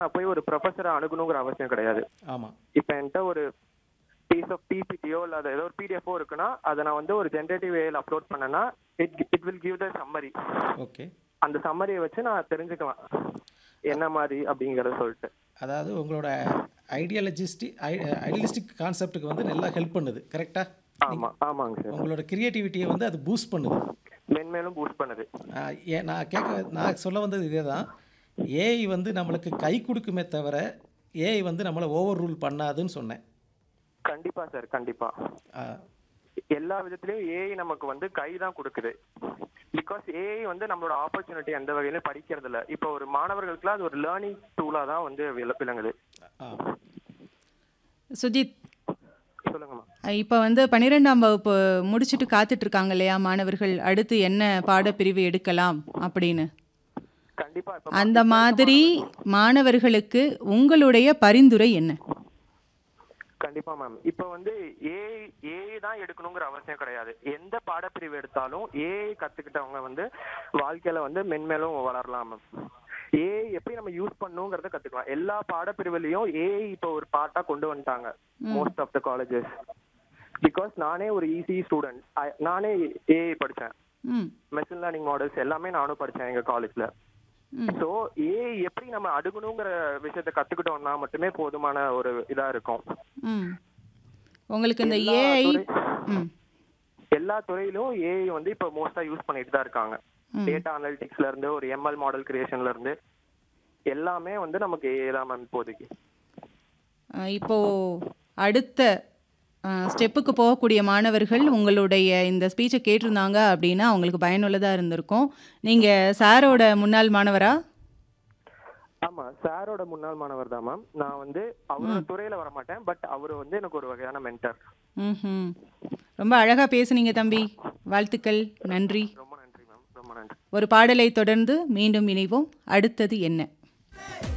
நான் போய் ஒரு ப்ரொஃபஸரை அணுகணுங்கிற அவசியம் கிடையாது ஆமாம் இப்போ என்கிட்ட ஒரு பீஸ் ஆஃப் பிபிடியோ இல்லை அது ஏதோ ஒரு பிடிஎஃபோ இருக்குன்னா அதை நான் வந்து ஒரு ஜென்ரேட்டிவ் வேல அப்லோட் பண்ணேன்னா it it will give the summary okay அந்த சம்மரியை வச்சு நான் தெரிஞ்சுக்கலாம் என்ன மாதிரி அப்படிங்கறத சொல்லிட்டு அதாவது உங்களோட ஐடியாலஜிஸ்டி ஐடியலிஸ்டிக் கான்செப்ட்டுக்கு வந்து நல்லா ஹெல்ப் பண்ணுது கரெக்டாக ஆமா ஆமாங்க சார் உங்களோட கிரியேட்டிவிட்டியை வந்து அது பூஸ்ட் பண்ணுது மென்மேலும் பூஸ்ட் பண்ணுது ஆஹ் ஏன் நான் கேட்க நான் சொல்ல வந்தது இதே தான் ஏஐ வந்து நம்மளுக்கு கை கொடுக்குமே தவிர ஏஐ வந்து நம்மளை ஓவர் ரூல் பண்ணாதுன்னு சொன்னேன் கண்டிப்பா சார் கண்டிப்பா ஆஹ் எல்லா விதத்திலயும் ஏஐ நமக்கு வந்து கை தான் கொடுக்குது பிகாஸ் ஏஐ வந்து நம்மளோட ஆப்பர்ச்சுனிட்டி எந்த வகையிலும் படிக்கிறது இல்ல இப்போ ஒரு மாணவர்களுக்குலாம் அது ஒரு லேர்னிங் டூலா தான் வந்து விள- விளங்குது ஆ சுஜித் சொல்லுங்கம்மா இப்போ வந்து பன்னிரெண்டாம் வகுப்பு முடிச்சுட்டு காத்துட்டு இருக்காங்க இல்லையா மாணவர்கள் அடுத்து என்ன பாடப்பிரிவு எடுக்கலாம் அப்படின்னு கண்டிப்பா இப்ப அந்த மாதிரி மாணவர்களுக்கு உங்களுடைய பரிந்துரை என்ன கண்டிப்பா மேம் இப்போ வந்து ஏஐ ஏஐ தான் எடுக்கணுங்கிற அவசியம் கிடையாது எந்த பாடப்பிரிவு எடுத்தாலும் ஏஐ கத்துக்கிட்டவங்க வந்து வாழ்க்கையில வந்து மென்மேலும் வளரலாம் மேம் ஏஐ எப்படி நம்ம யூஸ் பண்ணுங்கிறத கத்துக்கலாம் எல்லா பாடப்பிரிவுலயும் ஏஐ இப்போ ஒரு பார்ட்டா கொண்டு வந்துட்டாங்க most of the colleges because நானே ஒரு ஈஸி ஸ்டூடெண்ட் நானே ஏஐ படிச்சேன் ம் மெஷின் லேர்னிங் மாடல்ஸ் எல்லாமே நானும் படிச்சேன் எங்க காலேஜ்ல ம் சோ ஏஐ எப்படி நம்ம அணுகணுங்கிற விஷயத்த கத்துக்கிட்டோம்னா மட்டுமே போதுமான ஒரு இதா இருக்கும் ம் உங்களுக்கு இந்த எல்லா ஏஐ துறை- ம் எல்லா துறையிலும் ஏஐ வந்து இப்ப மோஸ்டா யூஸ் பண்ணிட்டு தான் இருக்காங்க ம். டேட்டா அனலிட்டிக்ஸ்ல இருந்து ஒரு எம்எல் மாடல் கிரியேஷன்ல இருந்து எல்லாமே வந்து நமக்கு ஏஐ தான் மேம் இப்போதைக்கு அஹ் இப்போ அடுத்த ஸ்டெப்புக்கு போகக்கூடிய மாணவர்கள் உங்களுடைய இந்த ஸ்பீச்சை கேட்டிருந்தாங்க அப்படின்னா அவங்களுக்கு பயனுள்ளதாக இருந்திருக்கும் நீங்கள் சாரோட முன்னாள் மாணவரா ஆமா சாரோட முன்னாள் மாணவர் தான் மேம் நான் வந்து அவரோட துறையில வர மாட்டேன் பட் அவர் வந்து எனக்கு ஒரு வகையான மென்டர் ம் ரொம்ப அழகாக பேசுனீங்க தம்பி வாழ்த்துக்கள் நன்றி ரொம்ப நன்றி மேம் ரொம்ப நன்றி ஒரு பாடலை தொடர்ந்து மீண்டும் இணைவோம் அடுத்தது என்ன